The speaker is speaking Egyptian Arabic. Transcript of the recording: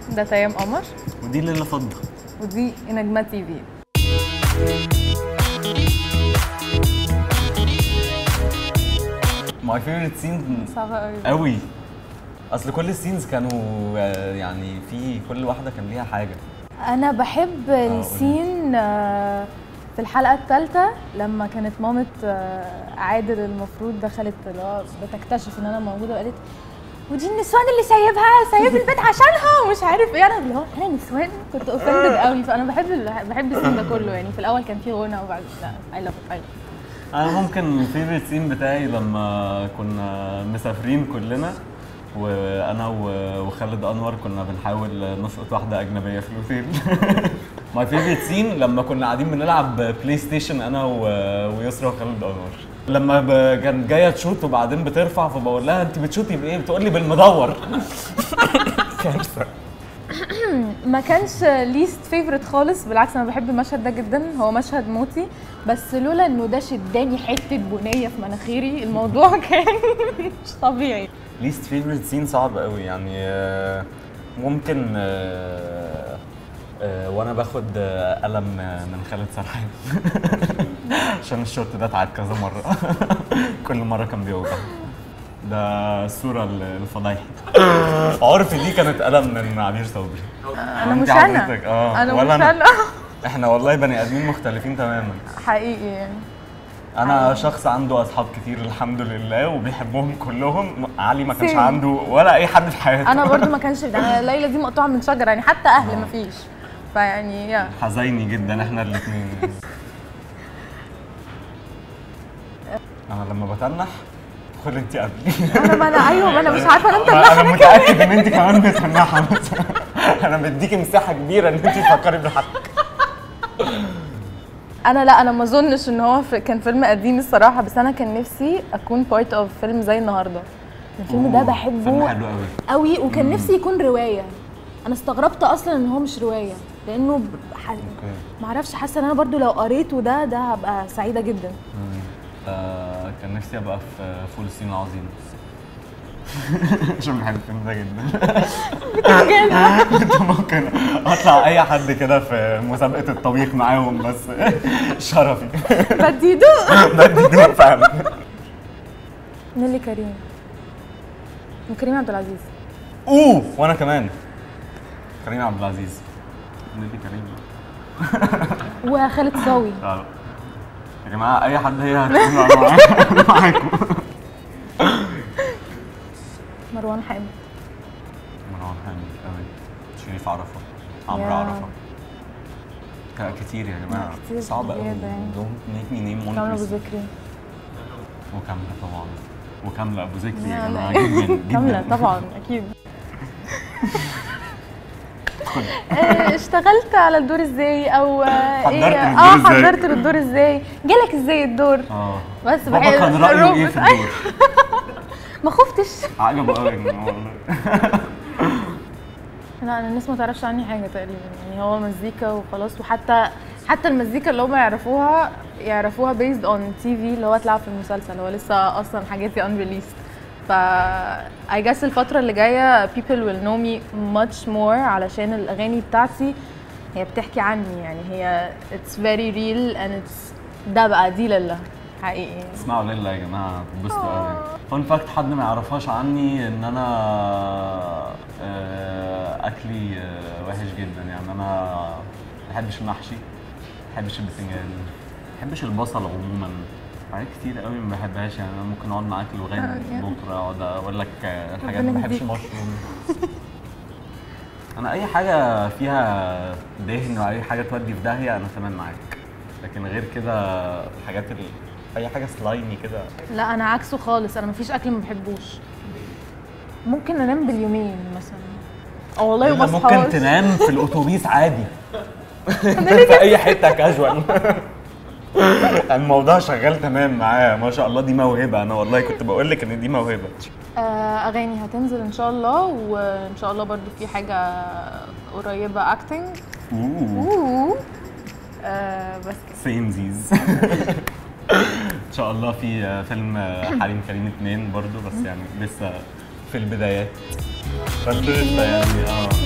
ده تيام قمر ودي ليلة فضة ودي نجمة تي في ماي فيفورت سين صعبة قوي قوي اصل كل السينز كانوا آه، يعني في كل واحده كان ليها حاجه انا بحب السين آه، في الحلقه الثالثه لما كانت مامة آه، عادل المفروض دخلت اللي هو بتكتشف ان انا موجوده وقالت ودي النسوان اللي سايبها سايب البيت عشانها ومش عارف ايه انا اللي هو انا نسوان كنت اوفندد قوي فانا بحب ال- بحب السين ده كله يعني في الاول كان فيه غنى وبعد لا اي لاف اي انا ممكن الفيفورت سين بتاعي لما كنا مسافرين كلنا وانا و- وخالد انور كنا بنحاول نسقط واحده اجنبيه في الاوتيل ماي فيفورت سين لما كنا قاعدين بنلعب بلاي ستيشن انا و- ويسرا وخالد انور لما ب- كانت جايه تشوت وبعدين بترفع فبقول لها انت بتشوتي بايه؟ بتقول لي بالمدور كارثه ما كانش ليست فيفورت خالص بالعكس انا بحب المشهد ده جدا هو مشهد موتي بس لولا انه ده شداني حته بنيه في مناخيري الموضوع كان مش طبيعي ليست فيفورت سين صعب قوي يعني آه، ممكن آه، آه، وانا باخد آه، قلم آه، من خالد سرحان عشان الشورت ده اتعاد كذا مره كل مره كان بيوجع ده الصوره ال- الفضايحي عرفي دي كانت قلم من عبير صبري انا وانت مش انا حضرتك، اه انا ولا مش أنا. انا احنا والله بني ادمين مختلفين تماما حقيقي يعني انا شخص عنده اصحاب كتير الحمد لله وبيحبهم كلهم علي ما كانش Same. عنده ولا اي حد في حياته انا برضو ما كانش انا ليلى دي مقطوعه من شجره يعني حتى اهل ما فيش فيعني يا حزيني جدا احنا الاثنين انا لما بتنح خد انت قبلي انا ما انا ايوه ما انا مش عارفه انا انا انت متاكد ان انت كمان بتنحى انا مديكي مساحه كبيره ان انت تفكري براحتك انا لا انا ما اظنش ان هو في كان فيلم قديم الصراحه بس انا كان نفسي اكون بارت اوف فيلم زي النهارده الفيلم ده فيلم بحبه حلو قوي قوي وكان نفسي يكون روايه انا استغربت اصلا ان هو مش روايه لانه ب- ح... ما اعرفش حاسه ان انا برضو لو قريته ده ده هبقى سعيده جدا آه كان نفسي ابقى في فول الصين العظيم عشان بحب الفيلم ده جدا كنت ممكن اطلع اي حد كده في مسابقه الطبيخ معاهم بس شرفي بدي يدوق بدي دوق فعلا نيلي كريم وكريم عبد العزيز اوه وانا كمان كريم عبد العزيز نيلي كريم وخالد صاوي لا لا. يا جماعه اي حد هي هتكون معايا- معاكم مروان حامد مروان حامد قوي شريف عرفه عمرو يا. عرفه ك- كتير يا جماعه كتير صعب قوي زيادة يعني. don't make me name one كامل ابو person. ذكري وكاملة طبعا وكاملة أبو ذكري يا لا، جماعة لا. جدا جدا كامله طبعا اكيد آه، اشتغلت على الدور ازاي او آه، حضرت ايه للدور اه إزاي؟ حضرت للدور ازاي جالك ازاي الدور اه بس بابا بحب كان رأيه الروب ايه في بتاعي. الدور؟ ما خفتش عجبه قوي إنه والله لا انا الناس ما تعرفش عني حاجه تقريبا يعني هو مزيكا وخلاص وحتى حتى المزيكا اللي هم يعرفوها يعرفوها بيزد اون تي في اللي هو اتلعب في المسلسل هو لسه اصلا حاجاتي unreleased ف I guess الفترة اللي جاية people will know me much more علشان الأغاني بتاعتي هي بتحكي عني يعني هي it's very real and it's ده بقى دي لله حقيقي اسمعوا ليلى يا جماعة تتبسطوا قوي فان فاكت حد ما يعرفهاش عني إن أنا آه، أكلي آه، وحش جدا يعني أنا ما بحبش المحشي ما بحبش البتنجان ما بحبش البصل عموما حاجات كتير قوي ما بحبهاش يعني انا ممكن اقعد معاك لغايه آه، بكره اقعد اقول لك آه، حاجات ربنا ما بحبش يهديك. مشروم انا اي حاجه فيها دهن واي حاجه تودي في داهيه انا تمام معاك لكن غير كده الحاجات اللي اي حاجه سلايمي كده لا انا عكسه خالص انا مفيش اكل ما بحبوش ممكن انام باليومين مثلا اه والله إلا وما ممكن اصحاش تنام في الاتوبيس عادي في اي حته كاجوال الموضوع شغال تمام معاه ما شاء الله دي موهبه انا والله كنت بقول لك ان دي موهبه آه، اغاني هتنزل ان شاء الله وان شاء الله برضو في حاجه قريبه اكتنج اوه اوه آه بس كده سيمزيز ان شاء الله في فيلم حريم كريم اتنين برضو بس يعني لسه في البدايات بس لسه يعني اه